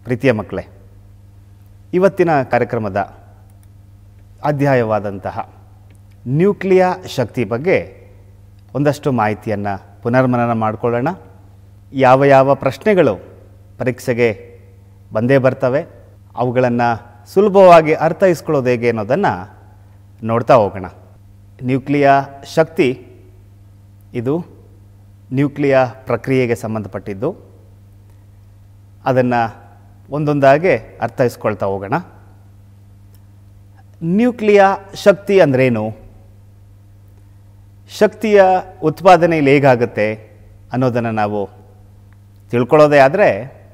ಪ್ರೀತಿಯ ಮಕ್ಕಳೇ ಇವತ್ತಿನ ಕಾರ್ಯಕ್ರಮದ ಅಧ್ಯಾಯವಾದಂತಹ ನ್ಯೂಕ್ಲಿಯ ಶಕ್ತಿ ಬಗ್ಗೆ ಒಂದಷ್ಟು ಮಾಹಿತಿಯನ್ನು ಪುನರ್ಮನನ ಮಾಡಿಕೊಳ್ಳೋಣ ಯಾವ ಯಾವ ಪ್ರಶ್ನೆಗಳು ಪರೀಕ್ಷೆಗೆ ಬಂದೇ ಬರ್ತವೆ ಅವುಗಳನ್ನು ಸುಲಭವಾಗಿ ಅರ್ಥೈಸ್ಕೊಳ್ಳೋದು ಹೇಗೆ ಅನ್ನೋದನ್ನು ನೋಡ್ತಾ ಹೋಗೋಣ ನ್ಯೂಕ್ಲಿಯ ಶಕ್ತಿ ಇದು ನ್ಯೂಕ್ಲಿಯ ಪ್ರಕ್ರಿಯೆಗೆ ಸಂಬಂಧಪಟ್ಟಿದ್ದು ಅದನ್ನು ಒಂದೊಂದಾಗೆ ಅರ್ಥೈಸ್ಕೊಳ್ತಾ ಹೋಗೋಣ ನ್ಯೂಕ್ಲಿಯ ಶಕ್ತಿ ಅಂದ್ರೇನು ಶಕ್ತಿಯ ಉತ್ಪಾದನೆ ಇಲ್ಲಿ ಹೇಗಾಗುತ್ತೆ ಅನ್ನೋದನ್ನು ನಾವು ತಿಳ್ಕೊಳ್ಳೋದೇ ಆದರೆ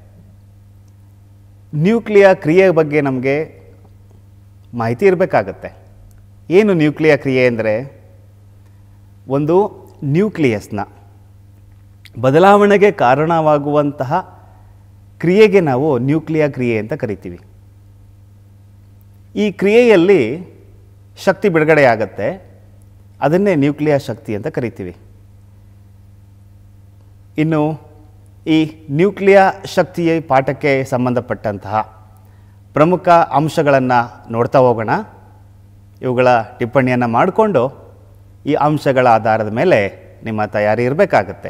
ನ್ಯೂಕ್ಲಿಯ ಕ್ರಿಯೆ ಬಗ್ಗೆ ನಮಗೆ ಮಾಹಿತಿ ಇರಬೇಕಾಗತ್ತೆ ಏನು ನ್ಯೂಕ್ಲಿಯ ಕ್ರಿಯೆ ಅಂದರೆ ಒಂದು ನ್ಯೂಕ್ಲಿಯಸ್ನ ಬದಲಾವಣೆಗೆ ಕಾರಣವಾಗುವಂತಹ ಕ್ರಿಯೆಗೆ ನಾವು ನ್ಯೂಕ್ಲಿಯ ಕ್ರಿಯೆ ಅಂತ ಕರಿತೀವಿ ಈ ಕ್ರಿಯೆಯಲ್ಲಿ ಶಕ್ತಿ ಬಿಡುಗಡೆಯಾಗತ್ತೆ ಅದನ್ನೇ ನ್ಯೂಕ್ಲಿಯ ಶಕ್ತಿ ಅಂತ ಕರಿತೀವಿ ಇನ್ನು ಈ ನ್ಯೂಕ್ಲಿಯ ಶಕ್ತಿಯ ಪಾಠಕ್ಕೆ ಸಂಬಂಧಪಟ್ಟಂತಹ ಪ್ರಮುಖ ಅಂಶಗಳನ್ನು ನೋಡ್ತಾ ಹೋಗೋಣ ಇವುಗಳ ಟಿಪ್ಪಣಿಯನ್ನು ಮಾಡಿಕೊಂಡು ಈ ಅಂಶಗಳ ಆಧಾರದ ಮೇಲೆ ನಿಮ್ಮ ತಯಾರಿ ಇರಬೇಕಾಗತ್ತೆ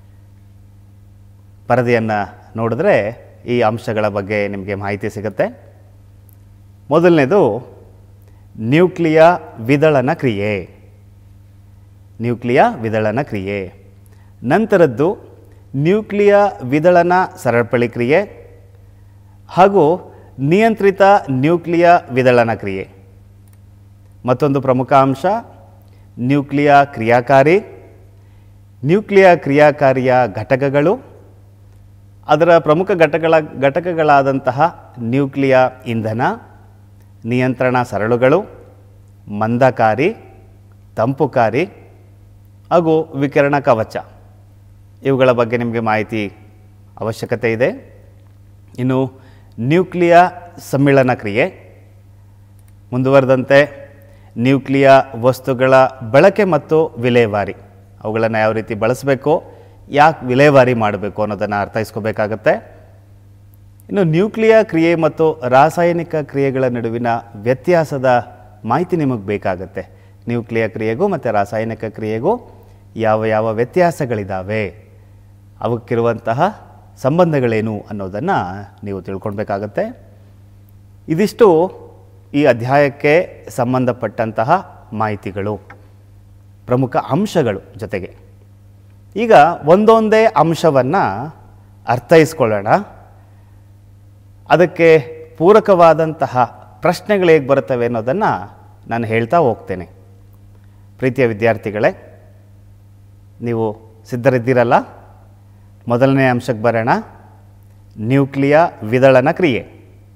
ಪರದೆಯನ್ನು ನೋಡಿದ್ರೆ ಈ ಅಂಶಗಳ ಬಗ್ಗೆ ನಿಮಗೆ ಮಾಹಿತಿ ಸಿಗುತ್ತೆ ಮೊದಲನೇದು ನ್ಯೂಕ್ಲಿಯ ವಿದಳನ ಕ್ರಿಯೆ ನ್ಯೂಕ್ಲಿಯ ವಿದಳನ ಕ್ರಿಯೆ ನಂತರದ್ದು ನ್ಯೂಕ್ಲಿಯ ವಿದಳನ ಸರಪಳಿ ಕ್ರಿಯೆ ಹಾಗೂ ನಿಯಂತ್ರಿತ ನ್ಯೂಕ್ಲಿಯ ವಿದಳನ ಕ್ರಿಯೆ ಮತ್ತೊಂದು ಪ್ರಮುಖ ಅಂಶ ನ್ಯೂಕ್ಲಿಯ ಕ್ರಿಯಾಕಾರಿ ನ್ಯೂಕ್ಲಿಯ ಕ್ರಿಯಾಕಾರಿಯ ಘಟಕಗಳು ಅದರ ಪ್ರಮುಖ ಘಟಕಗಳ ಘಟಕಗಳಾದಂತಹ ನ್ಯೂಕ್ಲಿಯ ಇಂಧನ ನಿಯಂತ್ರಣ ಸರಳುಗಳು ಮಂದಕಾರಿ ತಂಪುಕಾರಿ ಹಾಗೂ ವಿಕಿರಣ ಕವಚ ಇವುಗಳ ಬಗ್ಗೆ ನಿಮಗೆ ಮಾಹಿತಿ ಅವಶ್ಯಕತೆ ಇದೆ ಇನ್ನು ನ್ಯೂಕ್ಲಿಯ ಸಮ್ಮಿಳನ ಕ್ರಿಯೆ ಮುಂದುವರೆದಂತೆ ನ್ಯೂಕ್ಲಿಯ ವಸ್ತುಗಳ ಬಳಕೆ ಮತ್ತು ವಿಲೇವಾರಿ ಅವುಗಳನ್ನು ಯಾವ ರೀತಿ ಬಳಸಬೇಕು ಯಾಕೆ ವಿಲೇವಾರಿ ಮಾಡಬೇಕು ಅನ್ನೋದನ್ನು ಅರ್ಥೈಸ್ಕೋಬೇಕಾಗತ್ತೆ ಇನ್ನು ನ್ಯೂಕ್ಲಿಯ ಕ್ರಿಯೆ ಮತ್ತು ರಾಸಾಯನಿಕ ಕ್ರಿಯೆಗಳ ನಡುವಿನ ವ್ಯತ್ಯಾಸದ ಮಾಹಿತಿ ನಿಮಗೆ ಬೇಕಾಗುತ್ತೆ ನ್ಯೂಕ್ಲಿಯ ಕ್ರಿಯೆಗೂ ಮತ್ತು ರಾಸಾಯನಿಕ ಕ್ರಿಯೆಗೂ ಯಾವ ಯಾವ ವ್ಯತ್ಯಾಸಗಳಿದ್ದಾವೆ ಅವಕ್ಕಿರುವಂತಹ ಸಂಬಂಧಗಳೇನು ಅನ್ನೋದನ್ನು ನೀವು ತಿಳ್ಕೊಳ್ಬೇಕಾಗತ್ತೆ ಇದಿಷ್ಟು ಈ ಅಧ್ಯಾಯಕ್ಕೆ ಸಂಬಂಧಪಟ್ಟಂತಹ ಮಾಹಿತಿಗಳು ಪ್ರಮುಖ ಅಂಶಗಳು ಜೊತೆಗೆ ಈಗ ಒಂದೊಂದೇ ಅಂಶವನ್ನು ಅರ್ಥೈಸ್ಕೊಳ್ಳೋಣ ಅದಕ್ಕೆ ಪೂರಕವಾದಂತಹ ಪ್ರಶ್ನೆಗಳು ಹೇಗೆ ಬರುತ್ತವೆ ಅನ್ನೋದನ್ನು ನಾನು ಹೇಳ್ತಾ ಹೋಗ್ತೇನೆ ಪ್ರೀತಿಯ ವಿದ್ಯಾರ್ಥಿಗಳೇ ನೀವು ಸಿದ್ಧರಿದ್ದೀರಲ್ಲ ಮೊದಲನೇ ಅಂಶಕ್ಕೆ ಬರೋಣ ನ್ಯೂಕ್ಲಿಯ ವಿದಳನ ಕ್ರಿಯೆ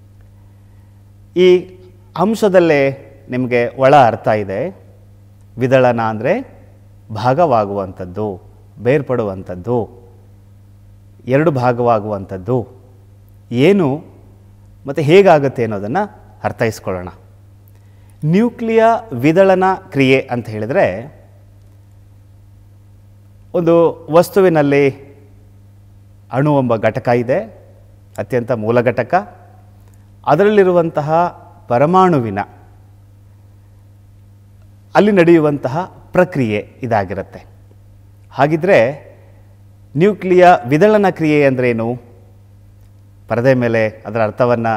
ಈ ಅಂಶದಲ್ಲೇ ನಿಮಗೆ ಒಳ ಅರ್ಥ ಇದೆ ವಿದಳನ ಅಂದರೆ ಭಾಗವಾಗುವಂಥದ್ದು ಬೇರ್ಪಡುವಂಥದ್ದು ಎರಡು ಭಾಗವಾಗುವಂಥದ್ದು ಏನು ಮತ್ತು ಹೇಗಾಗುತ್ತೆ ಅನ್ನೋದನ್ನು ಅರ್ಥೈಸ್ಕೊಳ್ಳೋಣ ನ್ಯೂಕ್ಲಿಯ ವಿದಳನ ಕ್ರಿಯೆ ಅಂತ ಹೇಳಿದರೆ ಒಂದು ವಸ್ತುವಿನಲ್ಲಿ ಅಣು ಎಂಬ ಘಟಕ ಇದೆ ಅತ್ಯಂತ ಮೂಲ ಘಟಕ ಅದರಲ್ಲಿರುವಂತಹ ಪರಮಾಣುವಿನ ಅಲ್ಲಿ ನಡೆಯುವಂತಹ ಪ್ರಕ್ರಿಯೆ ಇದಾಗಿರುತ್ತೆ ಹಾಗಿದ್ರೆ ನ್ಯೂಕ್ಲಿಯ ವಿದಳನ ಕ್ರಿಯೆ ಅಂದ್ರೇನು ಪರದೆ ಮೇಲೆ ಅದರ ಅರ್ಥವನ್ನು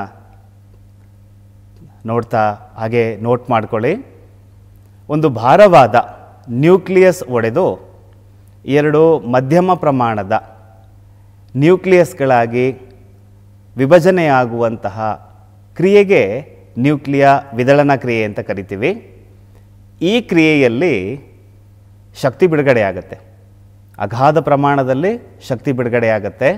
ನೋಡ್ತಾ ಹಾಗೆ ನೋಟ್ ಮಾಡ್ಕೊಳ್ಳಿ ಒಂದು ಭಾರವಾದ ನ್ಯೂಕ್ಲಿಯಸ್ ಒಡೆದು ಎರಡು ಮಧ್ಯಮ ಪ್ರಮಾಣದ ನ್ಯೂಕ್ಲಿಯಸ್ಗಳಾಗಿ ವಿಭಜನೆಯಾಗುವಂತಹ ಕ್ರಿಯೆಗೆ ನ್ಯೂಕ್ಲಿಯ ವಿದಳನ ಕ್ರಿಯೆ ಅಂತ ಕರಿತೀವಿ ಈ ಕ್ರಿಯೆಯಲ್ಲಿ ಶಕ್ತಿ ಬಿಡುಗಡೆಯಾಗುತ್ತೆ ಅಗಾಧ ಪ್ರಮಾಣದಲ್ಲಿ ಶಕ್ತಿ ಬಿಡುಗಡೆಯಾಗುತ್ತೆ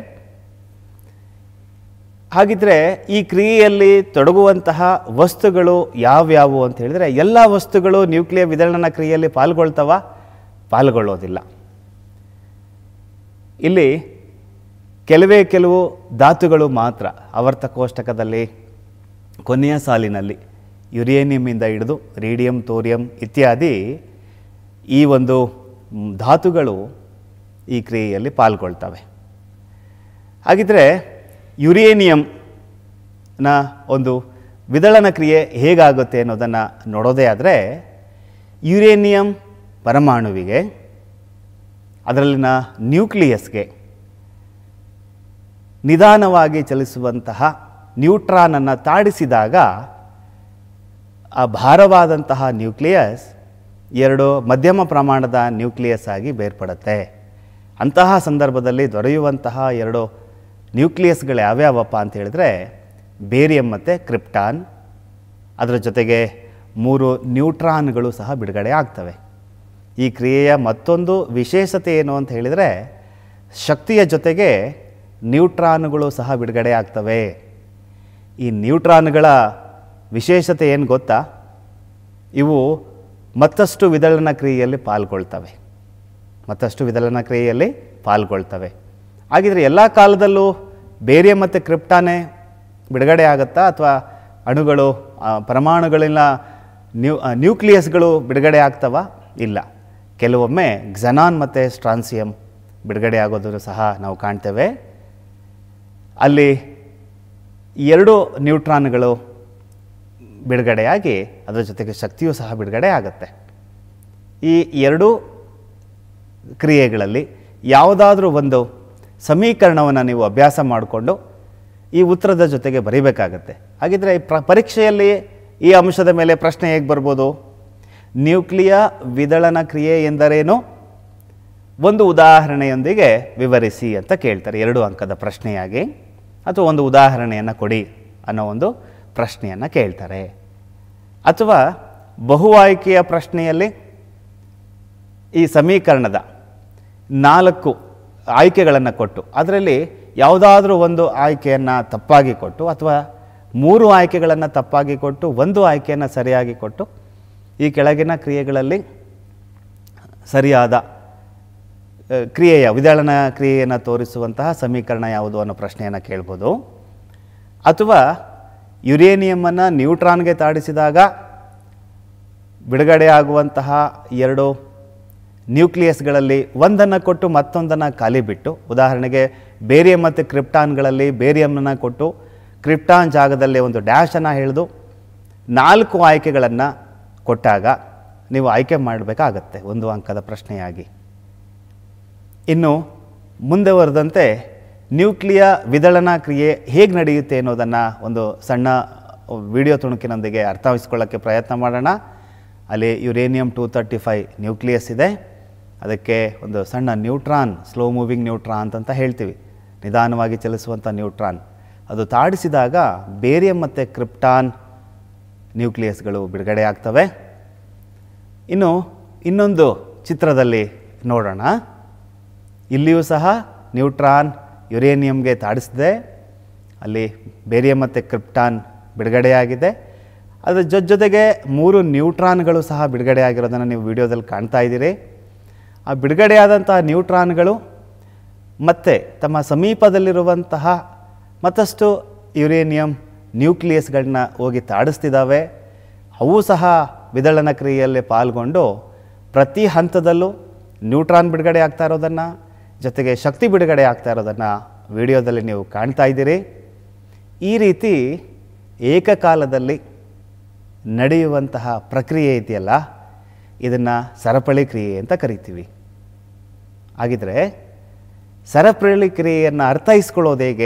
ಹಾಗಿದ್ರೆ ಈ ಕ್ರಿಯೆಯಲ್ಲಿ ತೊಡಗುವಂತಹ ವಸ್ತುಗಳು ಯಾವ್ಯಾವು ಅಂತ ಹೇಳಿದರೆ ಎಲ್ಲ ವಸ್ತುಗಳು ನ್ಯೂಕ್ಲಿಯ ವಿದಳನ ಕ್ರಿಯೆಯಲ್ಲಿ ಪಾಲ್ಗೊಳ್ತವ ಪಾಲ್ಗೊಳ್ಳೋದಿಲ್ಲ ಇಲ್ಲಿ ಕೆಲವೇ ಕೆಲವು ಧಾತುಗಳು ಮಾತ್ರ ಆವರ್ತ ಕೋಷ್ಟಕದಲ್ಲಿ ಕೊನೆಯ ಸಾಲಿನಲ್ಲಿ ಯುರೇನಿಯಮ್ಮಿಂದ ಹಿಡಿದು ರೇಡಿಯಂ ತೋರಿಯಂ ಇತ್ಯಾದಿ ಈ ಒಂದು ಮ್, ಧಾತುಗಳು ಈ ಕ್ರಿಯೆಯಲ್ಲಿ ಪಾಲ್ಗೊಳ್ತವೆ ಹಾಗಿದ್ರೆ ಯುರೇನಿಯಂ ನ ಒಂದು ವಿದಳನ ಕ್ರಿಯೆ ಹೇಗಾಗುತ್ತೆ ಅನ್ನೋದನ್ನು ನೋಡೋದೇ ಆದರೆ ಯುರೇನಿಯಂ ಪರಮಾಣುವಿಗೆ ಅದರಲ್ಲಿನ ನ್ಯೂಕ್ಲಿಯಸ್ಗೆ ನಿಧಾನವಾಗಿ ಚಲಿಸುವಂತಹ ನ್ಯೂಟ್ರಾನನ್ನು ತಾಡಿಸಿದಾಗ ಆ ಭಾರವಾದಂತಹ ನ್ಯೂಕ್ಲಿಯಸ್ ಎರಡು ಮಧ್ಯಮ ಪ್ರಮಾಣದ ನ್ಯೂಕ್ಲಿಯಸ್ ಆಗಿ ಬೇರ್ಪಡುತ್ತೆ ಅಂತಹ ಸಂದರ್ಭದಲ್ಲಿ ದೊರೆಯುವಂತಹ ಎರಡು ನ್ಯೂಕ್ಲಿಯಸ್ಗಳು ಯಾವ್ಯಾವಪ್ಪ ಅಂತ ಹೇಳಿದ್ರೆ ಬೇರಿಯಂ ಮತ್ತು ಕ್ರಿಪ್ಟಾನ್ ಅದರ ಜೊತೆಗೆ ಮೂರು ನ್ಯೂಟ್ರಾನ್ಗಳು ಸಹ ಬಿಡುಗಡೆ ಆಗ್ತವೆ ಈ ಕ್ರಿಯೆಯ ಮತ್ತೊಂದು ವಿಶೇಷತೆ ಏನು ಅಂತ ಹೇಳಿದರೆ ಶಕ್ತಿಯ ಜೊತೆಗೆ ನ್ಯೂಟ್ರಾನ್ಗಳು ಸಹ ಬಿಡುಗಡೆ ಆಗ್ತವೆ ಈ ನ್ಯೂಟ್ರಾನ್ಗಳ ವಿಶೇಷತೆ ಏನು ಗೊತ್ತಾ ಇವು ಮತ್ತಷ್ಟು ವಿದಳನ ಕ್ರಿಯೆಯಲ್ಲಿ ಪಾಲ್ಗೊಳ್ತವೆ ಮತ್ತಷ್ಟು ವಿದಳನ ಕ್ರಿಯೆಯಲ್ಲಿ ಪಾಲ್ಗೊಳ್ತವೆ ಹಾಗಿದ್ರೆ ಎಲ್ಲ ಕಾಲದಲ್ಲೂ ಬೇರೆ ಮತ್ತು ಕ್ರಿಪ್ಟಾನೇ ಬಿಡುಗಡೆ ಆಗುತ್ತಾ ಅಥವಾ ಅಣುಗಳು ಆ, ಪರಮಾಣುಗಳಿಂದ ನ್ಯೂ ಆ, ನ್ಯೂಕ್ಲಿಯಸ್ಗಳು ಬಿಡುಗಡೆ ಆಗ್ತವ ಇಲ್ಲ ಕೆಲವೊಮ್ಮೆ ಕ್ಸನಾನ್ ಮತ್ತು ಸ್ಟ್ರಾನ್ಸಿಯಂ ಬಿಡುಗಡೆ ಆಗೋದನ್ನು ಸಹ ನಾವು ಕಾಣ್ತೇವೆ ಅಲ್ಲಿ ಎರಡು ನ್ಯೂಟ್ರಾನ್ಗಳು ಬಿಡುಗಡೆಯಾಗಿ ಅದರ ಜೊತೆಗೆ ಶಕ್ತಿಯೂ ಸಹ ಬಿಡುಗಡೆ ಆಗುತ್ತೆ ಈ ಎರಡೂ ಕ್ರಿಯೆಗಳಲ್ಲಿ ಯಾವುದಾದ್ರೂ ಒಂದು ಸಮೀಕರಣವನ್ನು ನೀವು ಅಭ್ಯಾಸ ಮಾಡಿಕೊಂಡು ಈ ಉತ್ತರದ ಜೊತೆಗೆ ಬರೀಬೇಕಾಗತ್ತೆ ಹಾಗಿದ್ರೆ ಈ ಪ್ರ ಪರೀಕ್ಷೆಯಲ್ಲಿ ಈ ಅಂಶದ ಮೇಲೆ ಪ್ರಶ್ನೆ ಹೇಗೆ ಬರ್ಬೋದು ನ್ಯೂಕ್ಲಿಯ ವಿದಳನ ಕ್ರಿಯೆ ಎಂದರೇನು ಒಂದು ಉದಾಹರಣೆಯೊಂದಿಗೆ ವಿವರಿಸಿ ಅಂತ ಕೇಳ್ತಾರೆ ಎರಡು ಅಂಕದ ಪ್ರಶ್ನೆಯಾಗಿ ಅಥವಾ ಒಂದು ಉದಾಹರಣೆಯನ್ನು ಕೊಡಿ ಅನ್ನೋ ಒಂದು ಪ್ರಶ್ನೆಯನ್ನು ಕೇಳ್ತಾರೆ ಅಥವಾ ಬಹು ಆಯ್ಕೆಯ ಪ್ರಶ್ನೆಯಲ್ಲಿ ಈ ಸಮೀಕರಣದ ನಾಲ್ಕು ಆಯ್ಕೆಗಳನ್ನು ಕೊಟ್ಟು ಅದರಲ್ಲಿ ಯಾವುದಾದ್ರೂ ಒಂದು ಆಯ್ಕೆಯನ್ನು ತಪ್ಪಾಗಿ ಕೊಟ್ಟು ಅಥವಾ ಮೂರು ಆಯ್ಕೆಗಳನ್ನು ತಪ್ಪಾಗಿ ಕೊಟ್ಟು ಒಂದು ಆಯ್ಕೆಯನ್ನು ಸರಿಯಾಗಿ ಕೊಟ್ಟು ಈ ಕೆಳಗಿನ ಕ್ರಿಯೆಗಳಲ್ಲಿ ಸರಿಯಾದ ಆ, ಕ್ರಿಯೆಯ ವಿದಳನ ಕ್ರಿಯೆಯನ್ನು ತೋರಿಸುವಂತಹ ಸಮೀಕರಣ ಯಾವುದು ಅನ್ನೋ ಪ್ರಶ್ನೆಯನ್ನು ಕೇಳ್ಬೋದು ಅಥವಾ ಯುರೇನಿಯಮನ್ನು ನ್ಯೂಟ್ರಾನ್ಗೆ ತಾಡಿಸಿದಾಗ ಬಿಡುಗಡೆ ಆಗುವಂತಹ ಎರಡು ನ್ಯೂಕ್ಲಿಯಸ್ಗಳಲ್ಲಿ ಒಂದನ್ನು ಕೊಟ್ಟು ಮತ್ತೊಂದನ್ನು ಖಾಲಿ ಬಿಟ್ಟು ಉದಾಹರಣೆಗೆ ಬೇರಿಯಂ ಮತ್ತು ಕ್ರಿಪ್ಟಾನ್ಗಳಲ್ಲಿ ಬೇರಿಯಂನ ಕೊಟ್ಟು ಕ್ರಿಪ್ಟಾನ್ ಜಾಗದಲ್ಲಿ ಒಂದು ಡ್ಯಾಶನ್ನು ಎಳೆದು ನಾಲ್ಕು ಆಯ್ಕೆಗಳನ್ನು ಕೊಟ್ಟಾಗ ನೀವು ಆಯ್ಕೆ ಮಾಡಬೇಕಾಗತ್ತೆ ಒಂದು ಅಂಕದ ಪ್ರಶ್ನೆಯಾಗಿ ಇನ್ನು ಮುಂದೆ ಬರೆದಂತೆ ನ್ಯೂಕ್ಲಿಯ ವಿದಳನ ಕ್ರಿಯೆ ಹೇಗೆ ನಡೆಯುತ್ತೆ ಅನ್ನೋದನ್ನು ಒಂದು ಸಣ್ಣ ವಿಡಿಯೋ ತುಣುಕಿನೊಂದಿಗೆ ಅರ್ಥವಿಸ್ಕೊಳ್ಳೋಕ್ಕೆ ಪ್ರಯತ್ನ ಮಾಡೋಣ ಅಲ್ಲಿ uranium two thirty five nucleus ಇದೆ ಅದಕ್ಕೆ ಒಂದು ಸಣ್ಣ ನ್ಯೂಟ್ರಾನ್ ಸ್ಲೋ ಮೂವಿಂಗ್ ನ್ಯೂಟ್ರಾನ್ ಅಂತ ಹೇಳ್ತೀವಿ ನಿಧಾನವಾಗಿ ಚಲಿಸುವಂಥ ನ್ಯೂಟ್ರಾನ್ ಅದು ತಾಡಿಸಿದಾಗ ಬೇರಿಯಂ ಮತ್ತು ಕ್ರಿಪ್ಟಾನ್ ನ್ಯೂಕ್ಲಿಯಸ್ಗಳು ಬಿಡುಗಡೆ ಆಗ್ತವೆ ಇನ್ನು ಇನ್ನೊಂದು ಚಿತ್ರದಲ್ಲಿ ನೋಡೋಣ ಇಲ್ಲಿಯೂ ಸಹ ನ್ಯೂಟ್ರಾನ್ ಯುರೇನಿಯಂಗೆ ತಾಡಿಸಿದೆ ಅಲ್ಲಿ ಬೇರಿಯಂ ಮತ್ತು ಕ್ರಿಪ್ಟಾನ್ ಬಿಡುಗಡೆಯಾಗಿದೆ ಅದರ ಜೊತೆ ಜೊತೆಗೆ ಮೂರು ನ್ಯೂಟ್ರಾನ್ಗಳು ಸಹ ಬಿಡುಗಡೆ ಆಗಿರೋದನ್ನು ನೀವು ವಿಡಿಯೋದಲ್ಲಿ ಕಾಣ್ತಾ ಇದ್ದೀರಿ ಆ ಬಿಡುಗಡೆಯಾದಂತಹ ನ್ಯೂಟ್ರಾನ್ಗಳು ಮತ್ತೆ ತಮ್ಮ ಸಮೀಪದಲ್ಲಿರುವಂತಹ ಮತ್ತಷ್ಟು ಯುರೇನಿಯಂ ನ್ಯೂಕ್ಲಿಯಸ್ಗಳನ್ನ ಹೋಗಿ ತಾಡಿಸ್ತಿದ್ದಾವೆ ಅವು ಸಹ ವಿದಳನ ಕ್ರಿಯೆಯಲ್ಲಿ ಪಾಲ್ಗೊಂಡು ಪ್ರತಿ ಹಂತದಲ್ಲೂ ನ್ಯೂಟ್ರಾನ್ ಬಿಡುಗಡೆ ಆಗ್ತಾ ಇರೋದನ್ನು ಜೊತೆಗೆ ಶಕ್ತಿ ಬಿಡುಗಡೆ ಆಗ್ತಾ ಇರೋದನ್ನು ವಿಡಿಯೋದಲ್ಲಿ ನೀವು ಕಾಣ್ತಾ ಇದ್ದೀರಿ ಈ ರೀತಿ ಏಕಕಾಲದಲ್ಲಿ ನಡೆಯುವಂತಹ ಪ್ರಕ್ರಿಯೆ ಇದೆಯಲ್ಲ ಇದನ್ನು ಸರಪಳಿ ಕ್ರಿಯೆ ಅಂತ ಕರಿತೀವಿ ಹಾಗಿದ್ರೆ ಸರಪಳಿ ಕ್ರಿಯೆಯನ್ನು ಅರ್ಥೈಸ್ಕೊಳ್ಳೋದು ಹೇಗೆ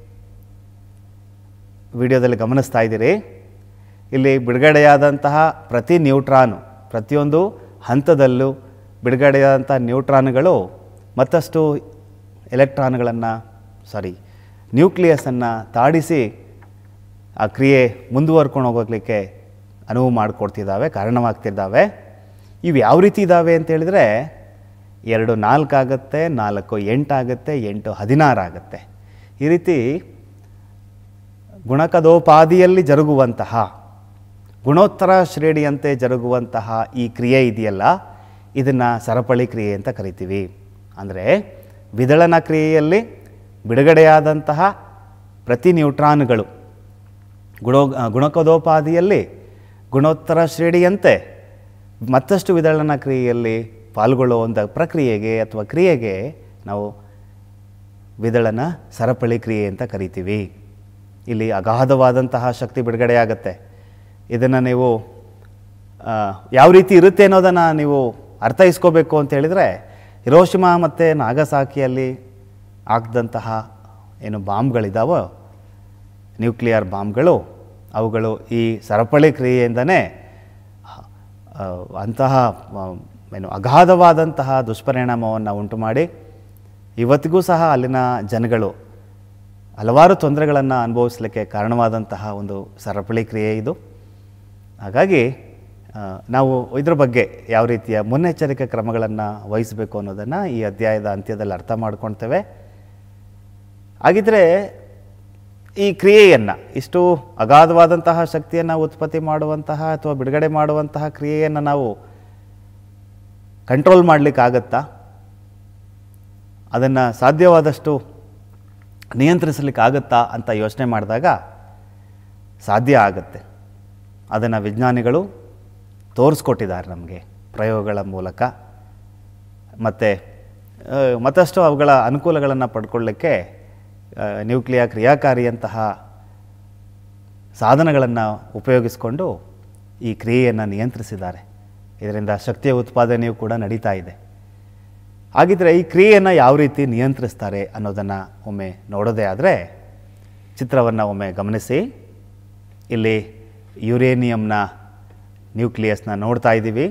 ವಿಡಿಯೋದಲ್ಲಿ ಗಮನಿಸ್ತಾ ಇದ್ದೀರಿ ಇಲ್ಲಿ ಬಿಡುಗಡೆಯಾದಂತಹ ಪ್ರತಿ ನ್ಯೂಟ್ರಾನು ಪ್ರತಿಯೊಂದು ಹಂತದಲ್ಲೂ ಬಿಡುಗಡೆಯಾದಂಥ ನ್ಯೂಟ್ರಾನ್ಗಳು ಮತ್ತಷ್ಟು ಎಲೆಕ್ಟ್ರಾನ್ಗಳನ್ನು ಸಾರಿ ನ್ಯೂಕ್ಲಿಯಸನ್ನು ತಾಡಿಸಿ ಆ ಕ್ರಿಯೆ ಮುಂದುವರ್ಕೊಂಡು ಹೋಗೋಗ್ಲಿಕ್ಕೆ ಅನುವು ಮಾಡಿಕೊಡ್ತಿದ್ದಾವೆ ಕಾರಣವಾಗ್ತಿದ್ದಾವೆ ಇವು ಯಾವ ರೀತಿ ಇದ್ದಾವೆ ಅಂತ ಹೇಳಿದರೆ ಎರಡು ನಾಲ್ಕು ಆಗುತ್ತೆ ನಾಲ್ಕು ಎಂಟಾಗುತ್ತೆ ಎಂಟು ಹದಿನಾರು ಆಗುತ್ತೆ ಈ ರೀತಿ ಗುಣಕದೋಪಾದಿಯಲ್ಲಿ ಜರುಗುವಂತಹ ಗುಣೋತ್ತರ ಶ್ರೇಣಿಯಂತೆ ಜರುಗುವಂತಹ ಈ ಕ್ರಿಯೆ ಇದೆಯಲ್ಲ ಇದನ್ನು ಸರಪಳಿ ಕ್ರಿಯೆ ಅಂತ ಕರಿತೀವಿ ಅಂದರೆ ವಿದಳನ ಕ್ರಿಯೆಯಲ್ಲಿ ಬಿಡುಗಡೆಯಾದಂತಹ ಪ್ರತಿ ನ್ಯೂಟ್ರಾನ್ಗಳು ಗುಣೋ ಗುಣಕದೋಪಾದಿಯಲ್ಲಿ ಗುಣೋತ್ತರ ಶ್ರೇಣಿಯಂತೆ ಮತ್ತಷ್ಟು ವಿದಳನ ಕ್ರಿಯೆಯಲ್ಲಿ ಪಾಲ್ಗೊಳ್ಳುವಂಥ ಪ್ರಕ್ರಿಯೆಗೆ ಅಥವಾ ಕ್ರಿಯೆಗೆ ನಾವು ವಿದಳನ ಸರಪಳಿ ಕ್ರಿಯೆ ಅಂತ ಕರಿತೀವಿ ಇಲ್ಲಿ ಅಗಾಧವಾದಂತಹ ಶಕ್ತಿ ಬಿಡುಗಡೆಯಾಗತ್ತೆ ಇದನ್ನು ನೀವು ಆ, ಯಾವ ರೀತಿ ಇರುತ್ತೆ ಅನ್ನೋದನ್ನು ನೀವು ಅರ್ಥೈಸ್ಕೋಬೇಕು ಅಂತ ಹೇಳಿದರೆ ಹಿರೋಶಿಮಾ ಮತ್ತು ನಾಗಸಾಕಿಯಲ್ಲಿ ಆಗ್ದಂತಹ ಏನು ಬಾಂಬ್ಗಳಿದ್ದಾವೋ ನ್ಯೂಕ್ಲಿಯರ್ ಬಾಂಬ್ಗಳು ಅವುಗಳು ಈ ಸರಪಳಿ ಕ್ರಿಯೆಯಿಂದನೇ ಆ, ಅಂತಹ ಆ, ಏನು ಅಗಾಧವಾದಂತಹ ದುಷ್ಪರಿಣಾಮವನ್ನು ಉಂಟು ಮಾಡಿ ಇವತ್ತಿಗೂ ಸಹ ಅಲ್ಲಿನ ಜನಗಳು ಹಲವಾರು ತೊಂದರೆಗಳನ್ನು ಅನುಭವಿಸಲಿಕ್ಕೆ ಕಾರಣವಾದಂತಹ ಒಂದು ಸರಪಳಿ ಕ್ರಿಯೆ ಇದು ಹಾಗಾಗಿ ಆ, ನಾವು ಇದ್ರ ಬಗ್ಗೆ ಯಾವ ರೀತಿಯ ಮುನ್ನೆಚ್ಚರಿಕೆ ಕ್ರಮಗಳನ್ನು ವಹಿಸಬೇಕು ಅನ್ನೋದನ್ನು ಈ ಅಧ್ಯಾಯದ ಅಂತ್ಯದಲ್ಲಿ ಅರ್ಥ ಮಾಡ್ಕೊಳ್ತೇವೆ ಹಾಗಿದ್ರೆ ಈ ಕ್ರಿಯೆಯನ್ನು ಇಷ್ಟು ಅಗಾಧವಾದಂತಹ ಶಕ್ತಿಯನ್ನು ಉತ್ಪತ್ತಿ ಮಾಡುವಂತಹ ಅಥವಾ ಬಿಡುಗಡೆ ಮಾಡುವಂತಹ ಕ್ರಿಯೆಯನ್ನು ನಾವು ಕಂಟ್ರೋಲ್ ಮಾಡಲಿಕ್ಕಾಗತ್ತಾ ಅದನ್ನು ಸಾಧ್ಯವಾದಷ್ಟು ನಿಯಂತ್ರಿಸಲಿಕ್ಕಾಗತ್ತಾ ಅಂತ ಯೋಚನೆ ಮಾಡಿದಾಗ ಸಾಧ್ಯ ಆಗುತ್ತೆ ಅದನ್ನು ವಿಜ್ಞಾನಿಗಳು ತೋರಿಸ್ಕೊಟ್ಟಿದ್ದಾರೆ ನಮಗೆ ಪ್ರಯೋಗಗಳ ಮೂಲಕ ಮತ್ತು ಮತ್ತಷ್ಟು ಅವುಗಳ ಅನುಕೂಲಗಳನ್ನು ಪಡ್ಕೊಳ್ಳಿಕ್ಕೆ ಆ, ನ್ಯೂಕ್ಲಿಯ ಕ್ರಿಯಾಕಾರಿಯಂತಹ ಸಾಧನಗಳನ್ನು ಉಪಯೋಗಿಸಿಕೊಂಡು ಈ ಕ್ರಿಯೆಯನ್ನು ನಿಯಂತ್ರಿಸಿದ್ದಾರೆ ಇದರಿಂದ ಶಕ್ತಿಯ ಉತ್ಪಾದನೆಯೂ ಕೂಡ ನಡೀತಾ ಇದೆ ಹಾಗಿದ್ರೆ ಈ ಕ್ರಿಯೆಯನ್ನು ಯಾವ ರೀತಿ ನಿಯಂತ್ರಿಸ್ತಾರೆ ಅನ್ನೋದನ್ನು ಒಮ್ಮೆ ನೋಡೋದೇ ಆದರೆ ಚಿತ್ರವನ್ನು ಒಮ್ಮೆ ಗಮನಿಸಿ ಇಲ್ಲಿ ಯುರೇನಿಯಂನ ನ್ಯೂಕ್ಲಿಯಸ್ನ ನೋಡ್ತಾ ಇದ್ದೀವಿ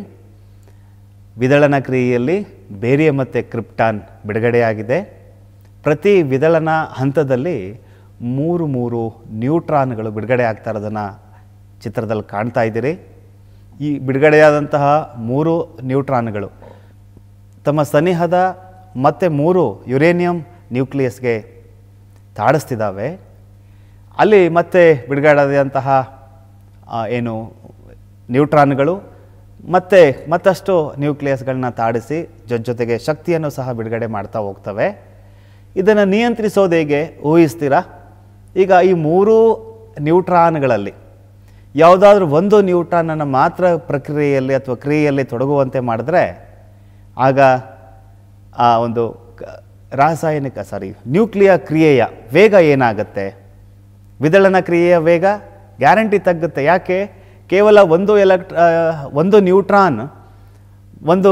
ವಿದಳನ ಕ್ರಿಯೆಯಲ್ಲಿ ಬೇರಿಯಂ ಮತ್ತು ಕ್ರಿಪ್ಟಾನ್ ಬಿಡುಗಡೆಯಾಗಿದೆ ಪ್ರತಿ ವಿದಳನ ಹಂತದಲ್ಲಿ ಮೂರು ಮೂರು ನ್ಯೂಟ್ರಾನ್ಗಳು ಬಿಡುಗಡೆ ಆಗ್ತಾ ಇರೋದನ್ನು ಚಿತ್ರದಲ್ಲಿ ಕಾಣ್ತಾ ಇದ್ದೀರಿ ಈ ಬಿಡುಗಡೆಯಾದಂತಹ ಮೂರು ನ್ಯೂಟ್ರಾನ್ಗಳು ತಮ್ಮ ಸನಿಹದ ಮತ್ತೆ ಮೂರು ಯುರೇನಿಯಂ ನ್ಯೂಕ್ಲಿಯಸ್ಗೆ ತಾಡಿಸ್ತಿದ್ದಾವೆ ಅಲ್ಲಿ ಮತ್ತೆ ಬಿಡುಗಡೆಯಾದಂತಹ ಆ, ಏನು ನ್ಯೂಟ್ರಾನ್ಗಳು ಮತ್ತೆ ಮತ್ತಷ್ಟು ನ್ಯೂಕ್ಲಿಯಸ್ಗಳನ್ನ ತಾಡಿಸಿ ಜೊತೆ ಜೊತೆಗೆ ಶಕ್ತಿಯನ್ನು ಸಹ ಬಿಡುಗಡೆ ಮಾಡ್ತಾ ಹೋಗ್ತವೆ ಇದನ್ನು ನಿಯಂತ್ರಿಸೋದು ಹೇಗೆ ಊಹಿಸ್ತೀರಾ ಈಗ ಈ ಮೂರು ನ್ಯೂಟ್ರಾನ್ಗಳಲ್ಲಿ ಯಾವುದಾದ್ರೂ ಒಂದು ನ್ಯೂಟ್ರಾನನ್ನು ಮಾತ್ರ ಪ್ರಕ್ರಿಯೆಯಲ್ಲಿ ಅಥವಾ ಕ್ರಿಯೆಯಲ್ಲಿ ತೊಡಗುವಂತೆ ಮಾಡಿದ್ರೆ ಆಗ ಆ ಒಂದು ಕ- ರಾಸಾಯನಿಕ ಸಾರಿ ನ್ಯೂಕ್ಲಿಯ ಕ್ರಿಯೆಯ ವೇಗ ಏನಾಗುತ್ತೆ ವಿದಳನ ಕ್ರಿಯೆಯ ವೇಗ ಗ್ಯಾರಂಟಿ ತಗ್ಗುತ್ತೆ ಯಾಕೆ ಕೇವಲ ಒಂದು ಎಲೆಕ್ಟ್ ಆ, ಒಂದು ನ್ಯೂಟ್ರಾನ್ ಒಂದು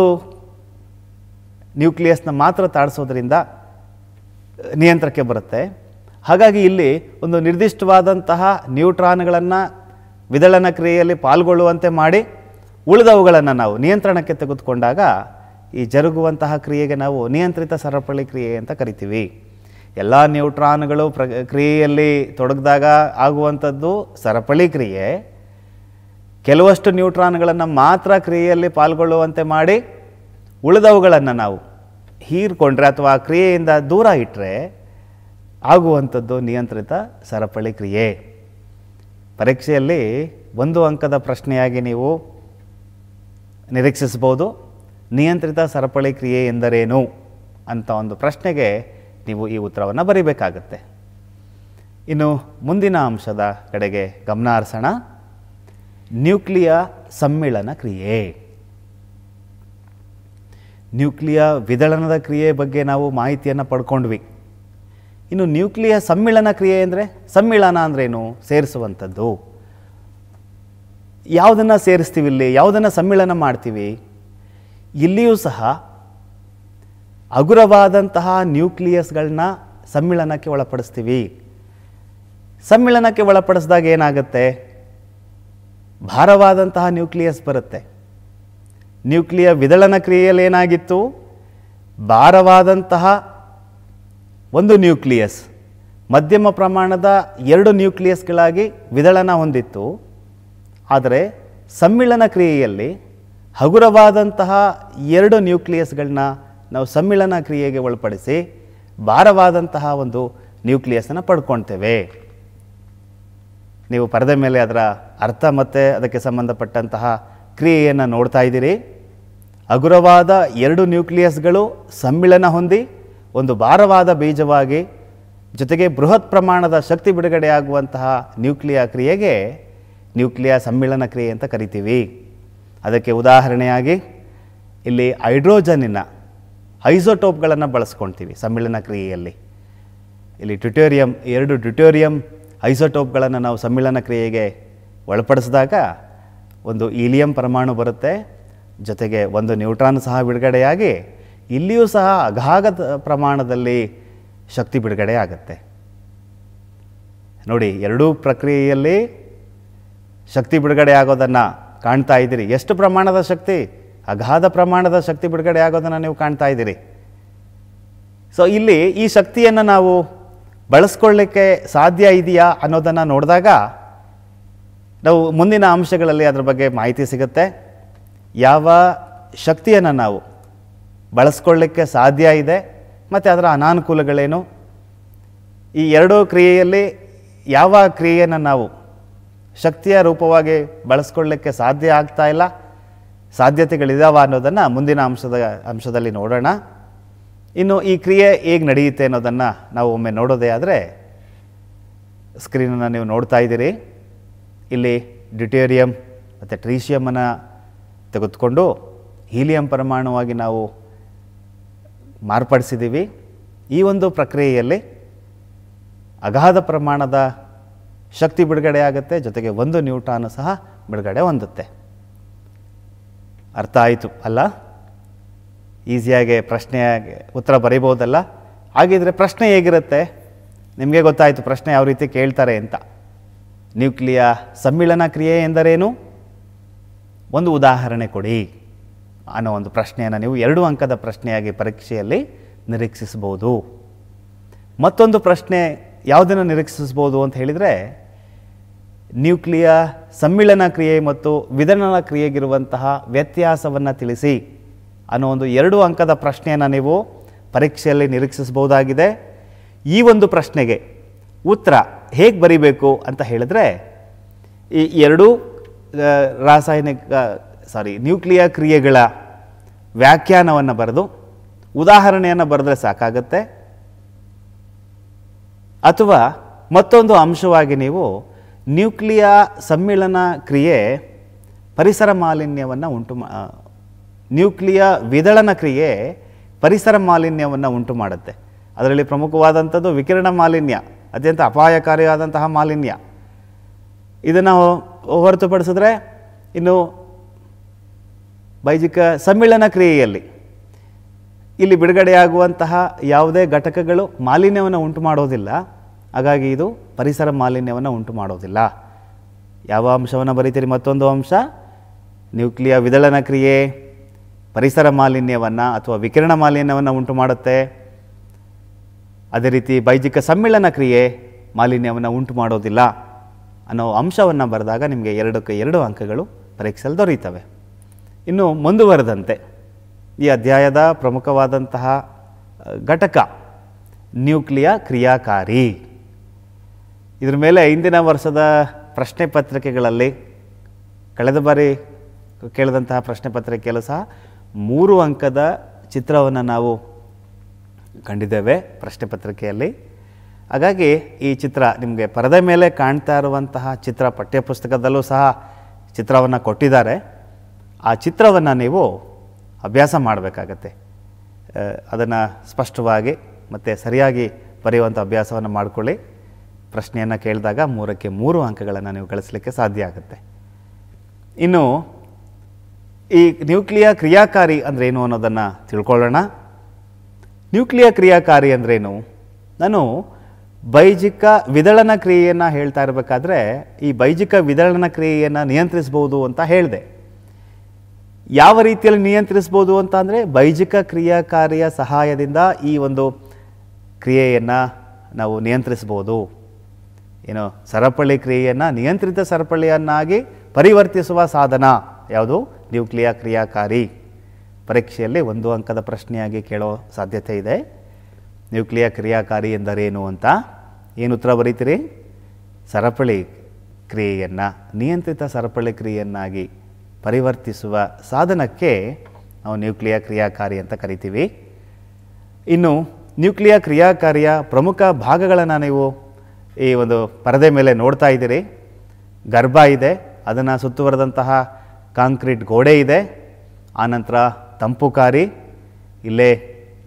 ನ್ಯೂಕ್ಲಿಯಸ್ನ ಮಾತ್ರ ತಾಡಿಸೋದ್ರಿಂದ ನಿಯಂತ್ರಕ್ಕೆ ಬರುತ್ತೆ ಹಾಗಾಗಿ ಇಲ್ಲಿ ಒಂದು ನಿರ್ದಿಷ್ಟವಾದಂತಹ ನ್ಯೂಟ್ರಾನ್ಗಳನ್ನು ವಿದಳನ ಕ್ರಿಯೆಯಲ್ಲಿ ಪಾಲ್ಗೊಳ್ಳುವಂತೆ ಮಾಡಿ ಉಳಿದವುಗಳನ್ನು ನಾವು ನಿಯಂತ್ರಣಕ್ಕೆ ತೆಗೆದುಕೊಂಡಾಗ ಈ ಜರುಗುವಂತಹ ಕ್ರಿಯೆಗೆ ನಾವು ನಿಯಂತ್ರಿತ ಸರಪಳಿ ಕ್ರಿಯೆ ಅಂತ ಕರಿತೀವಿ ಎಲ್ಲ ನ್ಯೂಟ್ರಾನ್ಗಳು ಪ್ರ ಕ್ರಿಯೆಯಲ್ಲಿ ತೊಡಗಿದಾಗ ಆಗುವಂಥದ್ದು ಸರಪಳಿ ಕ್ರಿಯೆ ಕೆಲವಷ್ಟು ನ್ಯೂಟ್ರಾನ್ಗಳನ್ನು ಮಾತ್ರ ಕ್ರಿಯೆಯಲ್ಲಿ ಪಾಲ್ಗೊಳ್ಳುವಂತೆ ಮಾಡಿ ಉಳಿದವುಗಳನ್ನು ನಾವು ಹೀರ್ಕೊಂಡ್ರೆ ಅಥವಾ ಆ ಕ್ರಿಯೆಯಿಂದ ದೂರ ಇಟ್ಟರೆ ಆಗುವಂಥದ್ದು ನಿಯಂತ್ರಿತ ಸರಪಳಿ ಕ್ರಿಯೆ ಪರೀಕ್ಷೆಯಲ್ಲಿ ಒಂದು ಅಂಕದ ಪ್ರಶ್ನೆಯಾಗಿ ನೀವು ನಿರೀಕ್ಷಿಸ್ಬೋದು ನಿಯಂತ್ರಿತ ಸರಪಳಿ ಕ್ರಿಯೆ ಎಂದರೇನು ಅಂತ ಒಂದು ಪ್ರಶ್ನೆಗೆ ನೀವು ಈ ಉತ್ತರವನ್ನು ಬರೀಬೇಕಾಗತ್ತೆ ಇನ್ನು ಮುಂದಿನ ಅಂಶದ ಕಡೆಗೆ ಗಮನ ಹರಿಸೋಣ ನ್ಯೂಕ್ಲಿಯ ಸಮ್ಮಿಳನ ಕ್ರಿಯೆ ನ್ಯೂಕ್ಲಿಯ ವಿದಳನದ ಕ್ರಿಯೆ ಬಗ್ಗೆ ನಾವು ಮಾಹಿತಿಯನ್ನು ಪಡ್ಕೊಂಡ್ವಿ ಇನ್ನು ನ್ಯೂಕ್ಲಿಯ ಸಮ್ಮಿಳನ ಕ್ರಿಯೆ ಅಂದರೆ ಸಮ್ಮಿಳನ ಅಂದ್ರೇನು ಸೇರಿಸುವಂಥದ್ದು ಯಾವುದನ್ನು ಸೇರಿಸ್ತೀವಿ ಇಲ್ಲಿ ಯಾವುದನ್ನು ಸಮ್ಮಿಳನ ಮಾಡ್ತೀವಿ ಇಲ್ಲಿಯೂ ಸಹ ಹಗುರವಾದಂತಹ ನ್ಯೂಕ್ಲಿಯಸ್ಗಳನ್ನ ಸಮ್ಮಿಳನಕ್ಕೆ ಒಳಪಡಿಸ್ತೀವಿ ಸಮ್ಮಿಳನಕ್ಕೆ ಒಳಪಡಿಸಿದಾಗ ಏನಾಗುತ್ತೆ ಭಾರವಾದಂತಹ ನ್ಯೂಕ್ಲಿಯಸ್ ಬರುತ್ತೆ ನ್ಯೂಕ್ಲಿಯ ವಿದಳನ ಕ್ರಿಯೆಯಲ್ಲಿ ಏನಾಗಿತ್ತು ಭಾರವಾದಂತಹ ಒಂದು ನ್ಯೂಕ್ಲಿಯಸ್ ಮಧ್ಯಮ ಪ್ರಮಾಣದ ಎರಡು ನ್ಯೂಕ್ಲಿಯಸ್ಗಳಾಗಿ ವಿದಳನ ಹೊಂದಿತ್ತು ಆದರೆ ಸಮ್ಮಿಳನ ಕ್ರಿಯೆಯಲ್ಲಿ ಹಗುರವಾದಂತಹ ಎರಡು ನ್ಯೂಕ್ಲಿಯಸ್ಗಳನ್ನ ನಾವು ಸಮ್ಮಿಳನ ಕ್ರಿಯೆಗೆ ಒಳಪಡಿಸಿ ಭಾರವಾದಂತಹ ಒಂದು ನ್ಯೂಕ್ಲಿಯಸನ್ನು ಪಡ್ಕೊಳ್ತೇವೆ ನೀವು ಪರದೆ ಮೇಲೆ ಅದರ ಅರ್ಥ ಮತ್ತು ಅದಕ್ಕೆ ಸಂಬಂಧಪಟ್ಟಂತಹ ಕ್ರಿಯೆಯನ್ನು ನೋಡ್ತಾ ಇದ್ದೀರಿ ಹಗುರವಾದ ಎರಡು ನ್ಯೂಕ್ಲಿಯಸ್ಗಳು ಸಮ್ಮಿಳನ ಹೊಂದಿ ಒಂದು ಭಾರವಾದ ಬೀಜವಾಗಿ ಜೊತೆಗೆ ಬೃಹತ್ ಪ್ರಮಾಣದ ಶಕ್ತಿ ಬಿಡುಗಡೆಯಾಗುವಂತಹ ನ್ಯೂಕ್ಲಿಯ ಕ್ರಿಯೆಗೆ ನ್ಯೂಕ್ಲಿಯ ಸಮ್ಮಿಳನ ಕ್ರಿಯೆ ಅಂತ ಕರಿತೀವಿ ಅದಕ್ಕೆ ಉದಾಹರಣೆಯಾಗಿ ಇಲ್ಲಿ ಹೈಡ್ರೋಜನ್ನಿನ ಐಸೋಟೋಪ್ಗಳನ್ನು ಬಳಸ್ಕೊಳ್ತೀವಿ ಸಮ್ಮಿಳನ ಕ್ರಿಯೆಯಲ್ಲಿ ಇಲ್ಲಿ ಡ್ಯೂಟೋರಿಯಂ ಎರಡು ಡ್ಯೂಟೋರಿಯಂ ಐಸೋಟೋಪ್ಗಳನ್ನು ನಾವು ಸಮ್ಮಿಳನ ಕ್ರಿಯೆಗೆ ಒಳಪಡಿಸಿದಾಗ ಒಂದು ಈಲಿಯಂ ಪರಮಾಣು ಬರುತ್ತೆ ಜೊತೆಗೆ ಒಂದು ನ್ಯೂಟ್ರಾನ್ ಸಹ ಬಿಡುಗಡೆಯಾಗಿ ಇಲ್ಲಿಯೂ ಸಹ ಅಗಾಧ ಪ್ರಮಾಣದಲ್ಲಿ ಶಕ್ತಿ ಬಿಡುಗಡೆ ಆಗುತ್ತೆ ನೋಡಿ ಎರಡೂ ಪ್ರಕ್ರಿಯೆಯಲ್ಲಿ ಶಕ್ತಿ ಬಿಡುಗಡೆ ಆಗೋದನ್ನು ಕಾಣ್ತಾ ಇದ್ದೀರಿ ಎಷ್ಟು ಪ್ರಮಾಣದ ಶಕ್ತಿ ಅಗಾಧ ಪ್ರಮಾಣದ ಶಕ್ತಿ ಬಿಡುಗಡೆ ಆಗೋದನ್ನು ನೀವು ಕಾಣ್ತಾ ಇದ್ದೀರಿ ಸೊ ಇಲ್ಲಿ ಈ ಶಕ್ತಿಯನ್ನು ನಾವು ಬಳಸ್ಕೊಳ್ಳಿಕ್ಕೆ ಸಾಧ್ಯ ಇದೆಯಾ ಅನ್ನೋದನ್ನು ನೋಡಿದಾಗ ನಾವು ಮುಂದಿನ ಅಂಶಗಳಲ್ಲಿ ಅದರ ಬಗ್ಗೆ ಮಾಹಿತಿ ಸಿಗುತ್ತೆ ಯಾವ ಶಕ್ತಿಯನ್ನು ನಾವು ಬಳಸ್ಕೊಳ್ಳಿಕ್ಕೆ ಸಾಧ್ಯ ಇದೆ ಮತ್ತು ಅದರ ಅನಾನುಕೂಲಗಳೇನು ಈ ಎರಡೂ ಕ್ರಿಯೆಯಲ್ಲಿ ಯಾವ ಕ್ರಿಯೆಯನ್ನು ನಾವು ಶಕ್ತಿಯ ರೂಪವಾಗಿ ಬಳಸ್ಕೊಳ್ಳಿಕ್ಕೆ ಸಾಧ್ಯ ಆಗ್ತಾ ಇಲ್ಲ ಸಾಧ್ಯತೆಗಳಿದಾವ ಅನ್ನೋದನ್ನು ಮುಂದಿನ ಅಂಶದ ಅಂಶದಲ್ಲಿ ನೋಡೋಣ ಇನ್ನು ಈ ಕ್ರಿಯೆ ಹೇಗೆ ನಡೆಯುತ್ತೆ ಅನ್ನೋದನ್ನು ನಾವು ಒಮ್ಮೆ ನೋಡೋದೇ ಆದರೆ ಸ್ಕ್ರೀನನ್ನು ನೀವು ನೋಡ್ತಾ ಇದ್ದೀರಿ ಇಲ್ಲಿ ಡ್ಯೂಟೇರಿಯಂ ಮತ್ತು ಟ್ರೀಶಿಯಮನ್ನು ತೆಗೆದುಕೊಂಡು ಹೀಲಿಯಂ ಪರಮಾಣುವಾಗಿ ನಾವು ಮಾರ್ಪಡಿಸಿದ್ದೀವಿ ಈ ಒಂದು ಪ್ರಕ್ರಿಯೆಯಲ್ಲಿ ಅಗಾಧ ಪ್ರಮಾಣದ ಶಕ್ತಿ ಬಿಡುಗಡೆ ಆಗುತ್ತೆ ಜೊತೆಗೆ ಒಂದು ನ್ಯೂಟಾನು ಸಹ ಬಿಡುಗಡೆ ಹೊಂದುತ್ತೆ ಅರ್ಥ ಆಯಿತು ಅಲ್ಲ ಈಸಿಯಾಗಿ ಪ್ರಶ್ನೆಯಾಗಿ ಉತ್ತರ ಬರೀಬೋದಲ್ಲ ಹಾಗಿದ್ರೆ ಪ್ರಶ್ನೆ ಹೇಗಿರುತ್ತೆ ನಿಮಗೆ ಗೊತ್ತಾಯಿತು ಪ್ರಶ್ನೆ ಯಾವ ರೀತಿ ಕೇಳ್ತಾರೆ ಅಂತ ನ್ಯೂಕ್ಲಿಯ ಸಮ್ಮಿಳನ ಕ್ರಿಯೆ ಎಂದರೇನು ಒಂದು ಉದಾಹರಣೆ ಕೊಡಿ ಅನ್ನೋ ಒಂದು ಪ್ರಶ್ನೆಯನ್ನು ನೀವು ಎರಡು ಅಂಕದ ಪ್ರಶ್ನೆಯಾಗಿ ಪರೀಕ್ಷೆಯಲ್ಲಿ ನಿರೀಕ್ಷಿಸ್ಬೋದು ಮತ್ತೊಂದು ಪ್ರಶ್ನೆ ಯಾವುದನ್ನು ನಿರೀಕ್ಷಿಸ್ಬೋದು ಅಂತ ಹೇಳಿದರೆ ನ್ಯೂಕ್ಲಿಯ ಸಮ್ಮಿಳನ ಕ್ರಿಯೆ ಮತ್ತು ವಿದಳನ ಕ್ರಿಯೆಗಿರುವಂತಹ ವ್ಯತ್ಯಾಸವನ್ನು ತಿಳಿಸಿ ಅನ್ನೋ ಒಂದು ಎರಡು ಅಂಕದ ಪ್ರಶ್ನೆಯನ್ನು ನೀವು ಪರೀಕ್ಷೆಯಲ್ಲಿ ನಿರೀಕ್ಷಿಸಬಹುದಾಗಿದೆ ಈ ಒಂದು ಪ್ರಶ್ನೆಗೆ ಉತ್ತರ ಹೇಗೆ ಬರಿಬೇಕು ಅಂತ ಹೇಳಿದ್ರೆ ಈ ಎರಡೂ ಆ, ರಾಸಾಯನಿಕ ಸಾರಿ ನ್ಯೂಕ್ಲಿಯ ಕ್ರಿಯೆಗಳ ವ್ಯಾಖ್ಯಾನವನ್ನು ಬರೆದು ಉದಾಹರಣೆಯನ್ನು ಬರೆದ್ರೆ ಸಾಕಾಗುತ್ತೆ ಅಥವಾ ಮತ್ತೊಂದು ಅಂಶವಾಗಿ ನೀವು ನ್ಯೂಕ್ಲಿಯ ಸಮ್ಮಿಳನ ಕ್ರಿಯೆ ಪರಿಸರ ಮಾಲಿನ್ಯವನ್ನು ಉಂಟು ಮಾ ಆ, ನ್ಯೂಕ್ಲಿಯ ವಿದಳನ ಕ್ರಿಯೆ ಪರಿಸರ ಮಾಲಿನ್ಯವನ್ನು ಉಂಟು ಮಾಡುತ್ತೆ ಅದರಲ್ಲಿ ಪ್ರಮುಖವಾದಂಥದ್ದು ವಿಕಿರಣ ಮಾಲಿನ್ಯ ಅತ್ಯಂತ ಅಪಾಯಕಾರಿಯಾದಂತಹ ಮಾಲಿನ್ಯ ಇದನ್ನು ಹೊರತುಪಡಿಸಿದ್ರೆ ಇನ್ನು ಬೈಜಿಕ ಸಮ್ಮಿಳನ ಕ್ರಿಯೆಯಲ್ಲಿ ಇಲ್ಲಿ ಬಿಡುಗಡೆಯಾಗುವಂತಹ ಯಾವುದೇ ಘಟಕಗಳು ಮಾಲಿನ್ಯವನ್ನು ಉಂಟು ಮಾಡೋದಿಲ್ಲ ಹಾಗಾಗಿ ಇದು ಪರಿಸರ ಮಾಲಿನ್ಯವನ್ನು ಉಂಟು ಮಾಡೋದಿಲ್ಲ ಯಾವ ಅಂಶವನ್ನು ಬರೀತೀರಿ ಮತ್ತೊಂದು ಅಂಶ ನ್ಯೂಕ್ಲಿಯ ವಿದಳನ ಕ್ರಿಯೆ ಪರಿಸರ ಮಾಲಿನ್ಯವನ್ನು ಅಥವಾ ವಿಕಿರಣ ಮಾಲಿನ್ಯವನ್ನು ಉಂಟು ಮಾಡುತ್ತೆ ಅದೇ ರೀತಿ ಬೈಜಿಕ ಸಮ್ಮಿಳನ ಕ್ರಿಯೆ ಮಾಲಿನ್ಯವನ್ನು ಉಂಟು ಮಾಡೋದಿಲ್ಲ ಅನ್ನೋ ಅಂಶವನ್ನು ಬರೆದಾಗ ನಿಮಗೆ ಎರಡಕ್ಕೆ ಎರಡು ಅಂಕಗಳು ಪರೀಕ್ಷೆಯಲ್ಲಿ ದೊರೆಯುತ್ತವೆ ಇನ್ನು ಮುಂದುವರೆದಂತೆ ಈ ಅಧ್ಯಾಯದ ಪ್ರಮುಖವಾದಂತಹ ಅ, ಘಟಕ ನ್ಯೂಕ್ಲಿಯ ಕ್ರಿಯಾಕಾರಿ ಇದ್ರ ಮೇಲೆ ಹಿಂದಿನ ವರ್ಷದ ಪ್ರಶ್ನೆ ಪತ್ರಿಕೆಗಳಲ್ಲಿ ಕಳೆದ ಬಾರಿ ಕೇಳಿದಂತಹ ಪ್ರಶ್ನೆ ಪತ್ರಿಕೆಯಲ್ಲೂ ಸಹ ಮೂರು ಅಂಕದ ಚಿತ್ರವನ್ನು ನಾವು ಕಂಡಿದ್ದೇವೆ ಪ್ರಶ್ನೆ ಪತ್ರಿಕೆಯಲ್ಲಿ ಹಾಗಾಗಿ ಈ ಚಿತ್ರ ನಿಮಗೆ ಪರದೆ ಮೇಲೆ ಕಾಣ್ತಾ ಇರುವಂತಹ ಚಿತ್ರ ಪಠ್ಯಪುಸ್ತಕದಲ್ಲೂ ಸಹ ಚಿತ್ರವನ್ನು ಕೊಟ್ಟಿದ್ದಾರೆ ಆ ಚಿತ್ರವನ್ನು ನೀವು ಅಭ್ಯಾಸ ಮಾಡಬೇಕಾಗತ್ತೆ ಅದನ್ನು ಸ್ಪಷ್ಟವಾಗಿ ಮತ್ತು ಸರಿಯಾಗಿ ಬರೆಯುವಂಥ ಅಭ್ಯಾಸವನ್ನು ಮಾಡಿಕೊಳ್ಳಿ ಪ್ರಶ್ನೆಯನ್ನು ಕೇಳಿದಾಗ ಮೂರಕ್ಕೆ ಮೂರು ಅಂಕಗಳನ್ನು ನೀವು ಗಳಿಸಲಿಕ್ಕೆ ಸಾಧ್ಯ ಆಗುತ್ತೆ ಇನ್ನು ಈ ನ್ಯೂಕ್ಲಿಯ ಕ್ರಿಯಾಕಾರಿ ಅಂದ್ರೇನು ಅನ್ನೋದನ್ನು ತಿಳ್ಕೊಳ್ಳೋಣ ನ್ಯೂಕ್ಲಿಯ ಕ್ರಿಯಾಕಾರಿ ಅಂದ್ರೇನು ನಾನು ಬೈಜಿಕ ವಿದಳನ ಕ್ರಿಯೆಯನ್ನು ಹೇಳ್ತಾ ಇರಬೇಕಾದ್ರೆ ಈ ಬೈಜಿಕ ವಿದಳನ ಕ್ರಿಯೆಯನ್ನು ನಿಯಂತ್ರಿಸ್ಬೋದು ಅಂತ ಹೇಳಿದೆ ಯಾವ ರೀತಿಯಲ್ಲಿ ನಿಯಂತ್ರಿಸ್ಬೋದು ಅಂತ ಅಂದರೆ ಬೈಜಿಕ ಕ್ರಿಯಾಕಾರಿಯ ಸಹಾಯದಿಂದ ಈ ಒಂದು ಕ್ರಿಯೆಯನ್ನು ನಾವು ನಿಯಂತ್ರಿಸ್ಬೋದು ಏನು ಸರಪಳಿ ಕ್ರಿಯೆಯನ್ನು ನಿಯಂತ್ರಿತ ಸರಪಳಿಯನ್ನಾಗಿ ಪರಿವರ್ತಿಸುವ ಸಾಧನ ಯಾವುದು ನ್ಯೂಕ್ಲಿಯ ಕ್ರಿಯಾಕಾರಿ ಪರೀಕ್ಷೆಯಲ್ಲಿ ಒಂದು ಅಂಕದ ಪ್ರಶ್ನೆಯಾಗಿ ಕೇಳೋ ಸಾಧ್ಯತೆ ಇದೆ ನ್ಯೂಕ್ಲಿಯ ಕ್ರಿಯಾಕಾರಿ ಎಂದರೇನು ಅಂತ ಏನು ಉತ್ತರ ಬರೀತೀರಿ ಸರಪಳಿ ಕ್ರಿಯೆಯನ್ನು ನಿಯಂತ್ರಿತ ಸರಪಳಿ ಕ್ರಿಯೆಯನ್ನಾಗಿ ಪರಿವರ್ತಿಸುವ ಸಾಧನಕ್ಕೆ ನಾವು ನ್ಯೂಕ್ಲಿಯ ಕ್ರಿಯಾಕಾರಿ ಅಂತ ಕರಿತೀವಿ ಇನ್ನು ನ್ಯೂಕ್ಲಿಯ ಕ್ರಿಯಾಕಾರಿಯ ಪ್ರಮುಖ ಭಾಗಗಳನ್ನು ನೀವು ಈ ಒಂದು ಪರದೆ ಮೇಲೆ ನೋಡ್ತಾ ಇದ್ದೀರಿ ಗರ್ಭ ಇದೆ ಅದನ್ನು ಸುತ್ತುವರೆದಂತಹ ಕಾಂಕ್ರೀಟ್ ಗೋಡೆ ಇದೆ ಆನಂತರ ತಂಪುಕಾರಿ ಇಲ್ಲೇ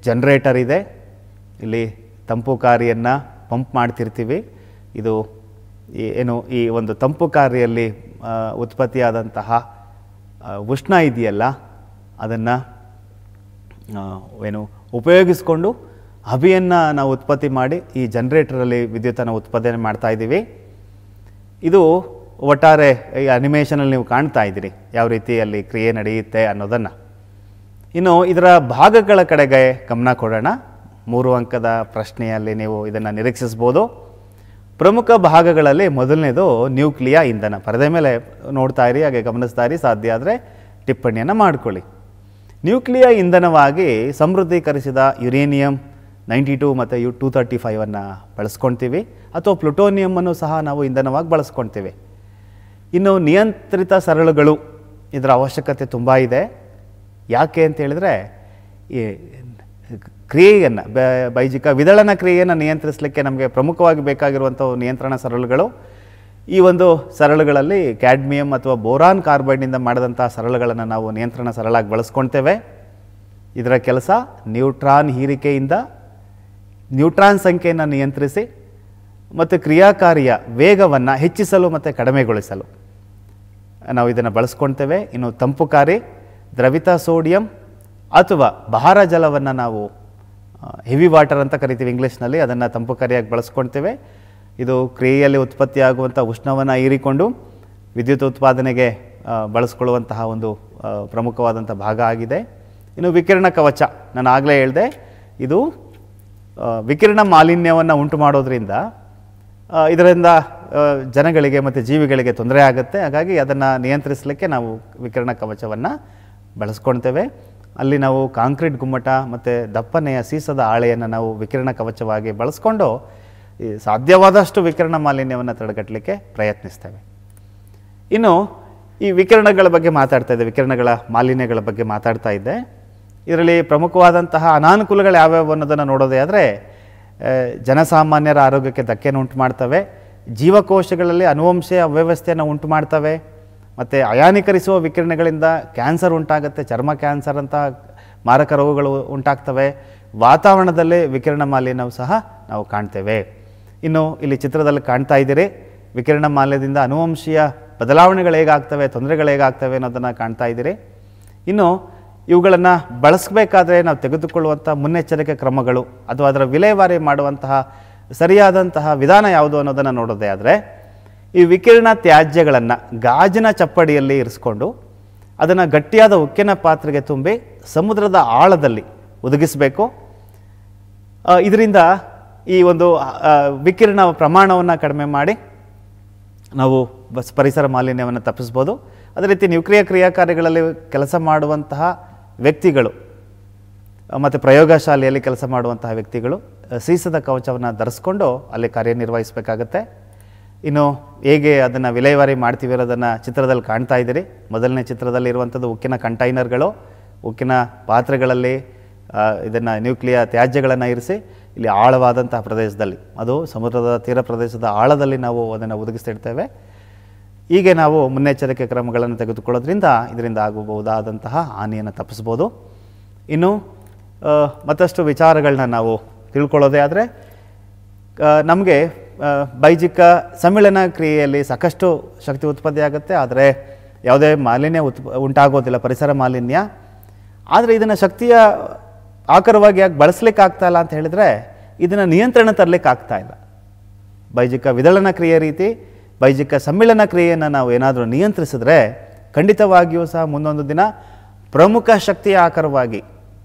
ಜನ್ರೇಟರ್ ಇದೆ ಇಲ್ಲಿ ತಂಪುಕಾರಿಯನ್ನು ಪಂಪ್ ಮಾಡ್ತಿರ್ತೀವಿ ಇದು ಈ ಏನು ಈ ಒಂದು ತಂಪು ಕಾರ್ಯಲ್ಲಿ ಆ, ಉತ್ಪತ್ತಿಯಾದಂತಹ ಆ, ಉಷ್ಣ ಇದೆಯಲ್ಲ ಅದನ್ನು ಏನು ಉಪಯೋಗಿಸ್ಕೊಂಡು ಹಬಿಯನ್ನು ನಾವು ಉತ್ಪತ್ತಿ ಮಾಡಿ ಈ ಜನ್ರೇಟರಲ್ಲಿ ವಿದ್ಯುತ್ತನ್ನು ಉತ್ಪಾದನೆ ಮಾಡ್ತಾ ಇದ್ದೀವಿ ಇದು ಒಟ್ಟಾರೆ ಈ ಅನಿಮೇಷನಲ್ಲಿ ನೀವು ಕಾಣ್ತಾ ಇದ್ದೀರಿ ಯಾವ ರೀತಿ ಅಲ್ಲಿ ಕ್ರಿಯೆ ನಡೆಯುತ್ತೆ ಅನ್ನೋದನ್ನು ಇನ್ನು ಇದರ ಭಾಗಗಳ ಕಡೆಗೆ ಗಮನ ಕೊಡೋಣ ಮೂರು ಅಂಕದ ಪ್ರಶ್ನೆಯಲ್ಲಿ ನೀವು ಇದನ್ನು ನಿರೀಕ್ಷಿಸ್ಬೋದು ಪ್ರಮುಖ ಭಾಗಗಳಲ್ಲಿ ಮೊದಲನೇದು ನ್ಯೂಕ್ಲಿಯಾ ಇಂಧನ ಪರದೆ ಮೇಲೆ ನೋಡ್ತಾ ಇರಿ ಹಾಗೆ ಗಮನಿಸ್ತಾ ಇರಿ ಸಾಧ್ಯ ಆದರೆ ಟಿಪ್ಪಣಿಯನ್ನು ಮಾಡಿಕೊಳ್ಳಿ ನ್ಯೂಕ್ಲಿಯಾ ಇಂಧನವಾಗಿ ಸಮೃದ್ಧೀಕರಿಸಿದ ಯುರೇನಿಯಂ ನೈಂಟಿ ಟು ಮತ್ತು ಯು ಟೂ ತರ್ಟಿ ಫೈವನ್ನು ಬಳಸ್ಕೊಳ್ತೀವಿ ಅಥವಾ ಪ್ಲುಟೋನಿಯಮನ್ನು ಸಹ ನಾವು ಇಂಧನವಾಗಿ ಬಳಸ್ಕೊಳ್ತೀವಿ ಇನ್ನು ನಿಯಂತ್ರಿತ ಸರಳುಗಳು ಇದರ ಅವಶ್ಯಕತೆ ತುಂಬ ಇದೆ ಯಾಕೆ ಅಂತ ಹೇಳಿದ್ರೆ ಈ ಕ್ರಿಯೆಯನ್ನು ಬೈಜಿಕ ವಿದಳನ ಕ್ರಿಯೆಯನ್ನು ನಿಯಂತ್ರಿಸಲಿಕ್ಕೆ ನಮಗೆ ಪ್ರಮುಖವಾಗಿ ಬೇಕಾಗಿರುವಂಥ ನಿಯಂತ್ರಣ ಸರಳುಗಳು ಈ ಒಂದು ಸರಳುಗಳಲ್ಲಿ ಕ್ಯಾಡ್ಮಿಯಂ ಅಥವಾ ಬೋರಾನ್ ಕಾರ್ಬೈಡ್ನಿಂದ ಮಾಡಿದಂಥ ಸರಳುಗಳನ್ನು ನಾವು ನಿಯಂತ್ರಣ ಸರಳಾಗಿ ಬಳಸ್ಕೊಳ್ತೇವೆ ಇದರ ಕೆಲಸ ನ್ಯೂಟ್ರಾನ್ ಹೀರಿಕೆಯಿಂದ ನ್ಯೂಟ್ರಾನ್ ಸಂಖ್ಯೆಯನ್ನು ನಿಯಂತ್ರಿಸಿ ಮತ್ತು ಕ್ರಿಯಾಕಾರಿಯ ವೇಗವನ್ನು ಹೆಚ್ಚಿಸಲು ಮತ್ತು ಕಡಿಮೆಗೊಳಿಸಲು ನಾವು ಇದನ್ನು ಬಳಸ್ಕೊಳ್ತೇವೆ ಇನ್ನು ತಂಪುಕಾರಿ ದ್ರವಿತ ಸೋಡಿಯಂ ಅಥವಾ ಬಹಾರ ಜಲವನ್ನು ನಾವು ಹೆವಿ ವಾಟರ್ ಅಂತ ಕರಿತೀವಿ ಇಂಗ್ಲೀಷ್ನಲ್ಲಿ ಅದನ್ನು ತಂಪುಕಾರಿಯಾಗಿ ಬಳಸ್ಕೊಳ್ತೇವೆ ಇದು ಕ್ರಿಯೆಯಲ್ಲಿ ಉತ್ಪತ್ತಿಯಾಗುವಂಥ ಉಷ್ಣವನ್ನು ಹೀರಿಕೊಂಡು ವಿದ್ಯುತ್ ಉತ್ಪಾದನೆಗೆ ಆ, ಬಳಸ್ಕೊಳ್ಳುವಂತಹ ಒಂದು ಆ, ಪ್ರಮುಖವಾದಂಥ ಭಾಗ ಆಗಿದೆ ಇನ್ನು ವಿಕಿರಣ ಕವಚ ನಾನು ಆಗಲೇ ಹೇಳಿದೆ ಇದು ಆ, ವಿಕಿರಣ ಮಾಲಿನ್ಯವನ್ನು ಉಂಟು ಮಾಡೋದ್ರಿಂದ ಆ, ಇದರಿಂದ ಆ, ಜನಗಳಿಗೆ ಮತ್ತು ಜೀವಿಗಳಿಗೆ ತೊಂದರೆ ಆಗುತ್ತೆ ಹಾಗಾಗಿ ಅದನ್ನು ನಿಯಂತ್ರಿಸಲಿಕ್ಕೆ ನಾವು ವಿಕಿರಣ ಕವಚವನ್ನು ಬಳಸ್ಕೊಳ್ತೇವೆ ಅಲ್ಲಿ ನಾವು ಕಾಂಕ್ರೀಟ್ ಗುಮ್ಮಟ ಮತ್ತು ದಪ್ಪನೆಯ ಸೀಸದ ಹಾಳೆಯನ್ನು ನಾವು ವಿಕಿರಣ ಕವಚವಾಗಿ ಬಳಸ್ಕೊಂಡು ಈ ಸಾಧ್ಯವಾದಷ್ಟು ವಿಕಿರಣ ಮಾಲಿನ್ಯವನ್ನು ತಡೆಗಟ್ಟಲಿಕ್ಕೆ ಪ್ರಯತ್ನಿಸ್ತೇವೆ ಇನ್ನು ಈ ವಿಕಿರಣಗಳ ಬಗ್ಗೆ ಮಾತಾಡ್ತಾ ಇದ್ದೆ ವಿಕಿರಣಗಳ ಮಾಲಿನ್ಯಗಳ ಬಗ್ಗೆ ಮಾತಾಡ್ತಾ ಇದ್ದೆ ಇದರಲ್ಲಿ ಪ್ರಮುಖವಾದಂತಹ ಅನಾನುಕೂಲಗಳು ಯಾವ್ಯಾವು ಅನ್ನೋದನ್ನು ನೋಡೋದೇ ಆದರೆ ಜನಸಾಮಾನ್ಯರ ಆರೋಗ್ಯಕ್ಕೆ ಧಕ್ಕೆಯನ್ನು ಉಂಟು ಮಾಡ್ತವೆ ಜೀವಕೋಶಗಳಲ್ಲಿ ಅನುವಂಶೀಯ ಅವ್ಯವಸ್ಥೆಯನ್ನು ಉಂಟು ಮಾಡ್ತವೆ ಮತ್ತು ಅಯಾನೀಕರಿಸುವ ವಿಕಿರಣಗಳಿಂದ ಕ್ಯಾನ್ಸರ್ ಉಂಟಾಗುತ್ತೆ ಚರ್ಮ ಕ್ಯಾನ್ಸರ್ ಅಂತ ಮಾರಕ ರೋಗಗಳು ಉಂಟಾಗ್ತವೆ ವಾತಾವರಣದಲ್ಲಿ ವಿಕಿರಣ ಮಾಲಿನ್ಯವು ಸಹ ನಾವು ಕಾಣ್ತೇವೆ ಇನ್ನು ಇಲ್ಲಿ ಚಿತ್ರದಲ್ಲಿ ಕಾಣ್ತಾ ಇದ್ದೀರಿ ವಿಕಿರಣ ಮಾಲಿನ್ಯದಿಂದ ಅನುವಂಶೀಯ ಬದಲಾವಣೆಗಳು ಹೇಗಾಗ್ತವೆ ತೊಂದರೆಗಳು ಹೇಗಾಗ್ತವೆ ಅನ್ನೋದನ್ನು ಕಾಣ್ತಾ ಇದ್ದೀರಿ ಇನ್ನು ಇವುಗಳನ್ನು ಬಳಸಬೇಕಾದ್ರೆ ನಾವು ತೆಗೆದುಕೊಳ್ಳುವಂಥ ಮುನ್ನೆಚ್ಚರಿಕೆ ಕ್ರಮಗಳು ಅಥವಾ ಅದರ ವಿಲೇವಾರಿ ಮಾಡುವಂತಹ ಸರಿಯಾದಂತಹ ವಿಧಾನ ಯಾವುದು ಅನ್ನೋದನ್ನು ನೋಡೋದೇ ಆದರೆ ಈ ವಿಕಿರಣ ತ್ಯಾಜ್ಯಗಳನ್ನು ಗಾಜಿನ ಚಪ್ಪಡಿಯಲ್ಲಿ ಇರಿಸ್ಕೊಂಡು ಅದನ್ನು ಗಟ್ಟಿಯಾದ ಉಕ್ಕಿನ ಪಾತ್ರೆಗೆ ತುಂಬಿ ಸಮುದ್ರದ ಆಳದಲ್ಲಿ ಒದಗಿಸಬೇಕು ಇದರಿಂದ ಈ ಒಂದು ಆ, ವಿಕಿರಣ ಪ್ರಮಾಣವನ್ನು ಕಡಿಮೆ ಮಾಡಿ ನಾವು ಬಸ್ ಪರಿಸರ ಮಾಲಿನ್ಯವನ್ನು ತಪ್ಪಿಸ್ಬೋದು ಅದೇ ರೀತಿ ನ್ಯೂಕ್ಲಿಯ ಕ್ರಿಯಾಕಾರಿಗಳಲ್ಲಿ ಕೆಲಸ ಮಾಡುವಂತಹ ವ್ಯಕ್ತಿಗಳು ಮತ್ತು ಪ್ರಯೋಗಶಾಲೆಯಲ್ಲಿ ಕೆಲಸ ಮಾಡುವಂತಹ ವ್ಯಕ್ತಿಗಳು ಆ, ಸೀಸದ ಕವಚವನ್ನು ಧರಿಸ್ಕೊಂಡು ಅಲ್ಲಿ ಕಾರ್ಯನಿರ್ವಹಿಸಬೇಕಾಗತ್ತೆ ಇನ್ನು ಹೇಗೆ ಅದನ್ನು ವಿಲೇವಾರಿ ಮಾಡ್ತೀವಿ ಅನ್ನೋದನ್ನು ಚಿತ್ರದಲ್ಲಿ ಕಾಣ್ತಾ ಇದ್ದೀರಿ ಮೊದಲನೇ ಚಿತ್ರದಲ್ಲಿ ಇರುವಂಥದ್ದು ಉಕ್ಕಿನ ಕಂಟೈನರ್ಗಳು ಉಕ್ಕಿನ ಪಾತ್ರೆಗಳಲ್ಲಿ ಇದನ್ನು ನ್ಯೂಕ್ಲಿಯ ತ್ಯಾಜ್ಯಗಳನ್ನು ಇರಿಸಿ ಇಲ್ಲಿ ಆಳವಾದಂತಹ ಪ್ರದೇಶದಲ್ಲಿ ಅದು ಸಮುದ್ರದ ತೀರ ಪ್ರದೇಶದ ಆಳದಲ್ಲಿ ನಾವು ಅದನ್ನು ಒದಗಿಸ್ತಿಡ್ತೇವೆ ಹೀಗೆ ನಾವು ಮುನ್ನೆಚ್ಚರಿಕೆ ಕ್ರಮಗಳನ್ನು ತೆಗೆದುಕೊಳ್ಳೋದ್ರಿಂದ ಇದರಿಂದ ಆಗಬಹುದಾದಂತಹ ಹಾನಿಯನ್ನು ತಪ್ಪಿಸ್ಬೋದು ಇನ್ನು ಆ, ಮತ್ತಷ್ಟು ವಿಚಾರಗಳನ್ನ ನಾವು ತಿಳ್ಕೊಳ್ಳೋದೇ ಆದರೆ ನಮಗೆ ಬೈಜಿಕ ಸಮ್ಮಿಳನ ಕ್ರಿಯೆಯಲ್ಲಿ ಸಾಕಷ್ಟು ಶಕ್ತಿ ಉತ್ಪತ್ತಿ ಆಗುತ್ತೆ ಆದರೆ ಯಾವುದೇ ಮಾಲಿನ್ಯ ಉತ್ ಉಂಟಾಗೋದಿಲ್ಲ ಪರಿಸರ ಮಾಲಿನ್ಯ ಆದರೆ ಇದನ್ನು ಶಕ್ತಿಯ ಆಕರವಾಗಿ ಯಾಕೆ ಬಳಸ್ಲಿಕ್ಕೆ ಆಗ್ತಾ ಇಲ್ಲ ಅಂತ ಹೇಳಿದರೆ ಇದನ್ನು ನಿಯಂತ್ರಣ ತರಲಿಕ್ಕೆ ಆಗ್ತಾ ಇಲ್ಲ ಬೈಜಿಕ ವಿದಳನ ಕ್ರಿಯೆ ರೀತಿ ಬೈಜಿಕ ಸಮ್ಮಿಳನ ಕ್ರಿಯೆಯನ್ನು ನಾವು ಏನಾದರೂ ನಿಯಂತ್ರಿಸಿದ್ರೆ ಖಂಡಿತವಾಗಿಯೂ ಸಹ ಮುಂದೊಂದು ದಿನ ಪ್ರಮುಖ ಶಕ್ತಿಯ ಆಕಾರವಾಗಿ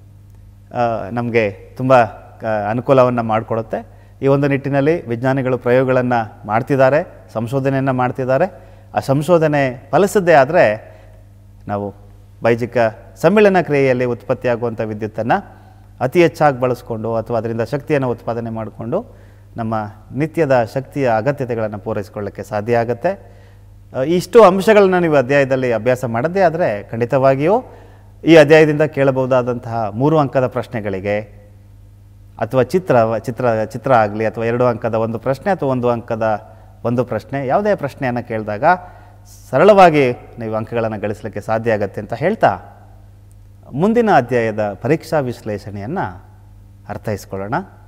ನಮಗೆ ತುಂಬ ಅನುಕೂಲವನ್ನು ಮಾಡಿಕೊಡುತ್ತೆ ಈ ಒಂದು ನಿಟ್ಟಿನಲ್ಲಿ ವಿಜ್ಞಾನಿಗಳು ಪ್ರಯೋಗಗಳನ್ನು ಮಾಡ್ತಿದ್ದಾರೆ ಸಂಶೋಧನೆಯನ್ನು ಮಾಡ್ತಿದ್ದಾರೆ ಆ ಸಂಶೋಧನೆ ಫಲಿಸದ್ದೇ ಆದರೆ ನಾವು ಬೈಜಿಕ ಸಮ್ಮಿಳನ ಕ್ರಿಯೆಯಲ್ಲಿ ಉತ್ಪತ್ತಿಯಾಗುವಂಥ ವಿದ್ಯುತ್ತನ್ನು ಅತಿ ಹೆಚ್ಚಾಗಿ ಬಳಸ್ಕೊಂಡು ಅಥವಾ ಅದರಿಂದ ಶಕ್ತಿಯನ್ನು ಉತ್ಪಾದನೆ ಮಾಡಿಕೊಂಡು ನಮ್ಮ ನಿತ್ಯದ ಶಕ್ತಿಯ ಅಗತ್ಯತೆಗಳನ್ನು ಪೂರೈಸಿಕೊಳ್ಳಕ್ಕೆ ಸಾಧ್ಯ ಆಗುತ್ತೆ ಆ, ಇಷ್ಟು ಅಂಶಗಳನ್ನ ನೀವು ಅಧ್ಯಾಯದಲ್ಲಿ ಅಭ್ಯಾಸ ಮಾಡದೇ ಆದರೆ ಖಂಡಿತವಾಗಿಯೂ ಈ ಅಧ್ಯಾಯದಿಂದ ಕೇಳಬಹುದಾದಂತಹ ಮೂರು ಅಂಕದ ಪ್ರಶ್ನೆಗಳಿಗೆ ಅಥವಾ ಚಿತ್ರ ಚಿತ್ರ ಚಿತ್ರ ಆಗಲಿ ಅಥವಾ ಎರಡು ಅಂಕದ ಒಂದು ಪ್ರಶ್ನೆ ಅಥವಾ ಒಂದು ಅಂಕದ ಒಂದು ಪ್ರಶ್ನೆ ಯಾವುದೇ ಪ್ರಶ್ನೆಯನ್ನು ಕೇಳಿದಾಗ ಸರಳವಾಗಿ ನೀವು ಅಂಕಗಳನ್ನು ಗಳಿಸಲಿಕ್ಕೆ ಸಾಧ್ಯ ಆಗತ್ತೆ ಅಂತ ಹೇಳ್ತಾ ಮುಂದಿನ ಅಧ್ಯಾಯದ ಪರೀಕ್ಷಾ ವಿಶ್ಲೇಷಣೆಯನ್ನು ಅರ್ಥೈಸ್ಕೊಳ್ಳೋಣ